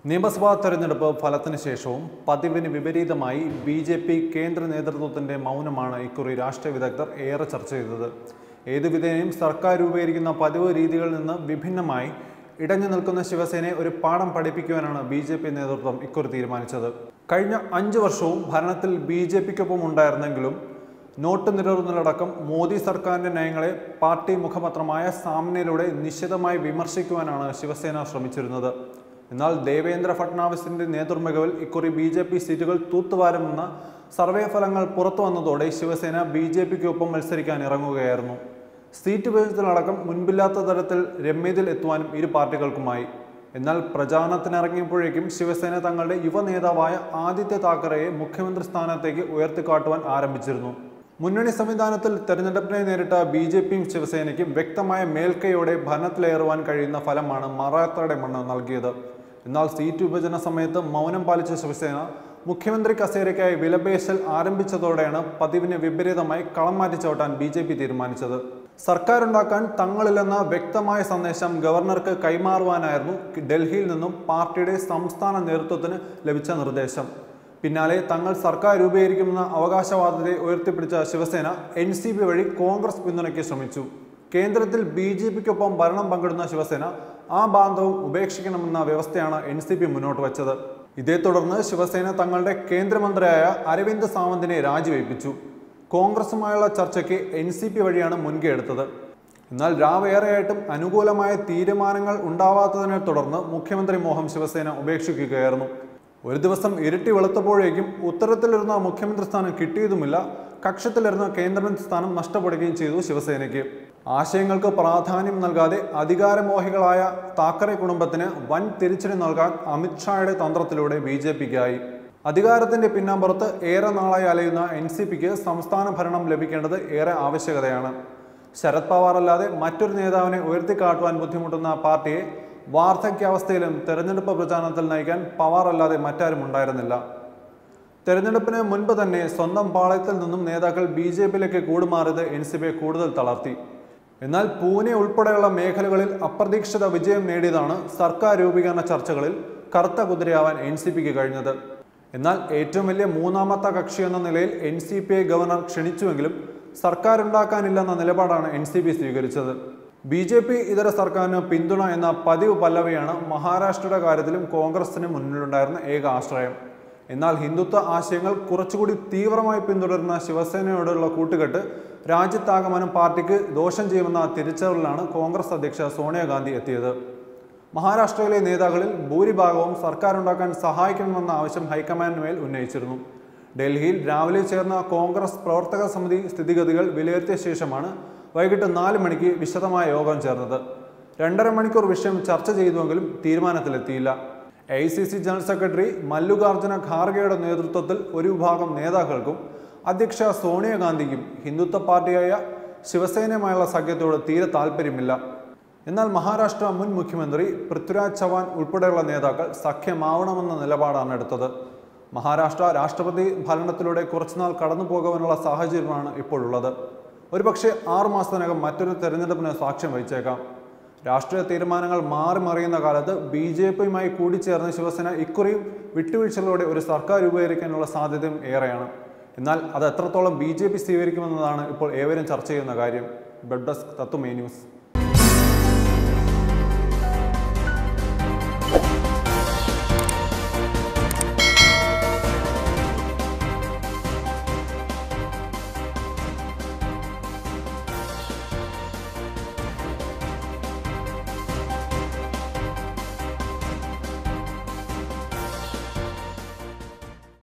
നിയമസഭാ തെരഞ്ഞെടുപ്പ് ഫലത്തിന് ശേഷവും പതിവിന് വിപരീതമായി ബി ജെ പി കേന്ദ്ര നേതൃത്വത്തിന്റെ മൗനമാണ് ഇക്കുറി രാഷ്ട്രീയ വിദഗ്ധർ ഏറെ ചർച്ച ചെയ്തത് ഏതു വിധേനയും സർക്കാർ രൂപീകരിക്കുന്ന പതിവ് രീതികളിൽ നിന്ന് വിഭിന്നമായി ഇടഞ്ഞു നിൽക്കുന്ന ശിവസേനയെ ഒരു പാഠം പഠിപ്പിക്കുവാനാണ് ബി ജെ പി നേതൃത്വം ഇക്കുറി തീരുമാനിച്ചത് കഴിഞ്ഞ അഞ്ചു വർഷവും ഭരണത്തിൽ ബി ജെ പിക്കൊപ്പം ഉണ്ടായിരുന്നെങ്കിലും നോട്ട് നിരോധനത്തിലടക്കം മോദി സർക്കാരിന്റെ നയങ്ങളെ പാർട്ടി മുഖപത്രമായ സാമ്നയിലൂടെ നിശിതമായി വിമർശിക്കുവാനാണ് ശിവസേന ശ്രമിച്ചിരുന്നത് എന്നാൽ ദേവേന്ദ്ര ഫട്നാവിസിന്റെ നേതൃമികവിൽ ഇക്കുറി ബി ജെ പി സീറ്റുകൾ തൂത്തുവാരുമെന്ന സർവേ ഫലങ്ങൾ പുറത്തു വന്നതോടെ ശിവസേന ബി ജെ പിക്കൊപ്പം മത്സരിക്കാൻ ഇറങ്ങുകയായിരുന്നു സീറ്റ് വിഭജനത്തിലടക്കം മുൻപില്ലാത്ത തരത്തിൽ രമ്യതയിൽ എത്തുവാനും ഇരു പാർട്ടികൾക്കുമായി എന്നാൽ പ്രചാരണത്തിനിറങ്ങിയപ്പോഴേക്കും ശിവസേന തങ്ങളുടെ യുവ നേതാവായ ആദിത്യ താക്കറെയെ മുഖ്യമന്ത്രി സ്ഥാനത്തേക്ക് ഉയർത്തിക്കാട്ടുവാൻ ആരംഭിച്ചിരുന്നു മുന്നണി സംവിധാനത്തിൽ തെരഞ്ഞെടുപ്പിനെ നേരിട്ട ബി ജെ പിയും ശിവസേനയ്ക്കും വ്യക്തമായ മേൽക്കൈയോടെ ഭരണത്തിലേറുവാൻ കഴിയുന്ന ഫലമാണ് മറാത്തയുടെ മണ്ണ് നൽകിയത് എന്നാൽ സീറ്റ് വിഭജന സമയത്ത് മൗനം പാലിച്ച ശിവസേന മുഖ്യമന്ത്രി കസേരയ്ക്കായി വിലപേശൽ ആരംഭിച്ചതോടെയാണ് പതിവിന് വിപരീതമായി കളം മാറ്റി ചവിട്ടാൻ ബി ജെ പി തീരുമാനിച്ചത് സർക്കാരുണ്ടാക്കാൻ തങ്ങളില്ലെന്ന വ്യക്തമായ സന്ദേശം ഗവർണർക്ക് കൈമാറുവാനായിരുന്നു ഡൽഹിയിൽ നിന്നും പാർട്ടിയുടെ സംസ്ഥാന നേതൃത്വത്തിന് ലഭിച്ച നിർദ്ദേശം പിന്നാലെ തങ്ങൾ സർക്കാർ രൂപീകരിക്കുമെന്ന അവകാശവാദത്തെ ഉയർത്തിപ്പിടിച്ച ശിവസേന എൻ സി പി വഴി കോൺഗ്രസ് പിന്തുണയ്ക്ക് ശ്രമിച്ചു കേന്ദ്രത്തിൽ ബി ജെ പിക്കൊപ്പം ഭരണം പങ്കിടുന്ന ശിവസേന ആ ബാന്ധവും ഉപേക്ഷിക്കണമെന്ന വ്യവസ്ഥയാണ് എൻ സി പി മുന്നോട്ട് വച്ചത് ഇതേ തുടർന്ന് ശിവസേന തങ്ങളുടെ കേന്ദ്രമന്ത്രിയായ അരവിന്ദ് സാവന്തിനെ രാജിവെപ്പിച്ചു കോൺഗ്രസുമായുള്ള ചർച്ചയ്ക്ക് എൻ സി പി വഴിയാണ് മുൻകൈ എടുത്തത് എന്നാൽ രാവേറെയായിട്ടും അനുകൂലമായ തീരുമാനങ്ങൾ ഉണ്ടാവാത്തതിനെ തുടർന്ന് മുഖ്യമന്ത്രി മോഹം ശിവസേന ഉപേക്ഷിക്കുകയായിരുന്നു ഒരു ദിവസം ഇരുട്ടി വെളുത്തപ്പോഴേക്കും ഉത്തരത്തിലിരുന്ന മുഖ്യമന്ത്രി സ്ഥാനം കിട്ടിയതുമില്ല കക്ഷത്തിലിരുന്ന കേന്ദ്രമന്ത്രി സ്ഥാനം നഷ്ടപ്പെടുകയും ചെയ്തു ശിവസേനയ്ക്ക് ആശയങ്ങൾക്ക് പ്രാധാന്യം നൽകാതെ അധികാരമോഹികളായ താക്കറെ കുടുംബത്തിന് വൻ തിരിച്ചടി നൽകാൻ അമിത്ഷായുടെ തന്ത്രത്തിലൂടെ ബി ജെ പിക്കായി അധികാരത്തിന്റെ പിന്നാമ്പുറത്ത് ഏറെ നാളായി അലയുന്ന എൻ സി പിക്ക് സംസ്ഥാന ഭരണം ലഭിക്കേണ്ടത് ഏറെ ആവശ്യകതയാണ് ശരത് പവാർ അല്ലാതെ മറ്റൊരു നേതാവിനെ ഉയർത്തിക്കാട്ടുവാൻ ബുദ്ധിമുട്ടുന്ന പാർട്ടിയെ വാർദ്ധക്യാവസ്ഥയിലും തെരഞ്ഞെടുപ്പ് പ്രചാരണത്തിൽ നയിക്കാൻ പവാർ അല്ലാതെ മറ്റാരും ഉണ്ടായിരുന്നില്ല തെരഞ്ഞെടുപ്പിന് മുൻപ് തന്നെ സ്വന്തം പാളയത്തിൽ നിന്നും നേതാക്കൾ ബി ജെ പിയിലേക്ക് കൂടുമാറിയത് എൻ സി പിയെ കൂടുതൽ തളർത്തി എന്നാൽ പൂനെ ഉൾപ്പെടെയുള്ള മേഖലകളിൽ അപ്രതീക്ഷിത വിജയം നേടിയതാണ് സർക്കാർ രൂപീകരണ ചർച്ചകളിൽ കറുത്ത കുതിരയാവാൻ എൻ സി പിക്ക് കഴിഞ്ഞത് എന്നാൽ ഏറ്റവും വലിയ മൂന്നാമത്തെ കക്ഷി എന്ന നിലയിൽ എൻ സി പി ഐ ഗവർണർ ക്ഷണിച്ചുവെങ്കിലും സർക്കാർ ഉണ്ടാക്കാനില്ലെന്ന നിലപാടാണ് എൻ സി പി സ്വീകരിച്ചത് ബി ജെ പി ഇതര സർക്കാരിന് പിന്തുണ എന്ന പതിവ് പല്ലവിയാണ് മഹാരാഷ്ട്രയുടെ കാര്യത്തിലും കോൺഗ്രസിന് മുന്നിലുണ്ടായിരുന്ന ഏക ആശ്രയം എന്നാൽ ഹിന്ദുത്വ ആശയങ്ങൾ കുറച്ചുകൂടി തീവ്രമായി പിന്തുടരുന്ന ശിവസേനയോടുള്ള കൂട്ടുകെട്ട് രാജ്യത്താകമാനം പാർട്ടിക്ക് ദോഷം ചെയ്യുമെന്ന തിരിച്ചറിവിലാണ് കോൺഗ്രസ് അധ്യക്ഷ സോണിയാഗാന്ധി എത്തിയത് മഹാരാഷ്ട്രയിലെ നേതാക്കളിൽ ഭൂരിഭാഗവും സർക്കാരുണ്ടാക്കാൻ സഹായിക്കണമെന്ന ആവശ്യം ഹൈക്കമാൻഡിന് മേൽ ഉന്നയിച്ചിരുന്നു ഡൽഹിയിൽ രാവിലെ ചേർന്ന കോൺഗ്രസ് പ്രവർത്തക സമിതി സ്ഥിതിഗതികൾ വിലയിരുത്തിയ ശേഷമാണ് വൈകിട്ട് നാല് മണിക്ക് വിശദമായ യോഗം ചേർന്നത് രണ്ടര മണിക്കൂർ വിഷയം ചർച്ച ചെയ്തുവെങ്കിലും തീരുമാനത്തിലെത്തിയില്ല A C C general secretary Mallikarjuna ഖാർഗെയുടെ നേതൃത്വത്തിൽ ഒരു വിഭാഗം നേതാക്കൾക്കും അധ്യക്ഷ സോണിയാഗാന്ധിക്കും ഹിന്ദുത്വ പാർട്ടിയായ ശിവസേനയുമായുള്ള സഖ്യത്തോട് തീരെ താല്പര്യമില്ല എന്നാൽ മഹാരാഷ്ട്ര മുൻ മുഖ്യമന്ത്രി പൃഥ്വിരാജ് ചവാൻ ഉൾപ്പെടെയുള്ള നേതാക്കൾ സഖ്യമാവണമെന്ന നിലപാടാണ് എടുത്തത് മഹാരാഷ്ട്ര രാഷ്ട്രപതി ഭരണത്തിലൂടെ കുറച്ചുനാൾ കടന്നു പോകാനുള്ള സാഹചര്യമാണ് ഇപ്പോഴുള്ളത് ഒരുപക്ഷെ ആറുമാസത്തിനകം മറ്റൊരു തെരഞ്ഞെടുപ്പിന് സാക്ഷ്യം വഹിച്ചേക്കാം രാഷ്ട്രീയ തീരുമാനങ്ങൾ മാറി മറിയുന്ന കാലത്ത് ബി ജെ പിയുമായി കൂടിച്ചേർന്ന് ശിവസേന ഇക്കുറിയും വിട്ടുവീഴ്ചകളോടെ ഒരു സർക്കാർ രൂപീകരിക്കാനുള്ള സാധ്യതയും ഏറെയാണ് എന്നാൽ അത് എത്രത്തോളം ബി ജെ പി സ്വീകരിക്കുമെന്നതാണ് ഇപ്പോൾ ഏവരും ചർച്ച ചെയ്യുന്ന കാര്യം ബെഡ് ഡെസ്ക് തത്വമേ ന്യൂസ്